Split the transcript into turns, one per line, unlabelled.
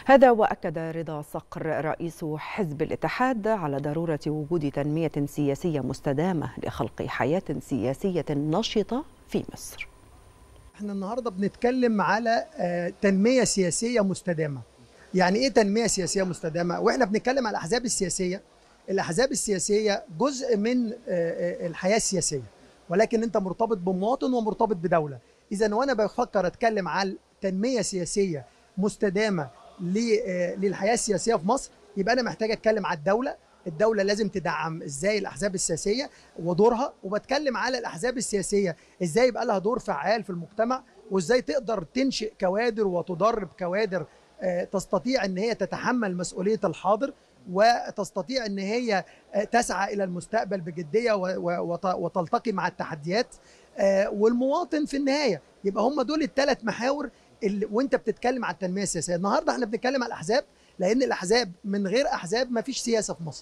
هذا وأكد رضا صقر رئيس حزب الاتحاد على ضرورة وجود تنمية سياسية مستدامة لخلق حياة سياسية نشطة في مصر
احنا النهارده بنتكلم على تنميه سياسيه مستدامه. يعني ايه تنميه سياسيه مستدامه؟ واحنا بنتكلم على الاحزاب السياسيه الاحزاب السياسيه جزء من الحياه السياسيه ولكن انت مرتبط بمواطن ومرتبط بدوله. اذا وانا بفكر اتكلم على تنميه سياسيه مستدامه للحياه السياسيه في مصر يبقى انا محتاج اتكلم على الدوله الدولة لازم تدعم ازاي الاحزاب السياسية ودورها وبتكلم على الاحزاب السياسية ازاي يبقى لها دور فعال في المجتمع وازاي تقدر تنشئ كوادر وتدرب كوادر تستطيع ان هي تتحمل مسؤولية الحاضر وتستطيع ان هي تسعى الى المستقبل بجدية وتلتقي مع التحديات والمواطن في النهاية يبقى هم دول الثلاث محاور اللي وانت بتتكلم على التنمية السياسية النهاردة احنا بنتكلم على الاحزاب لان الاحزاب من غير احزاب ما فيش سياسه في مصر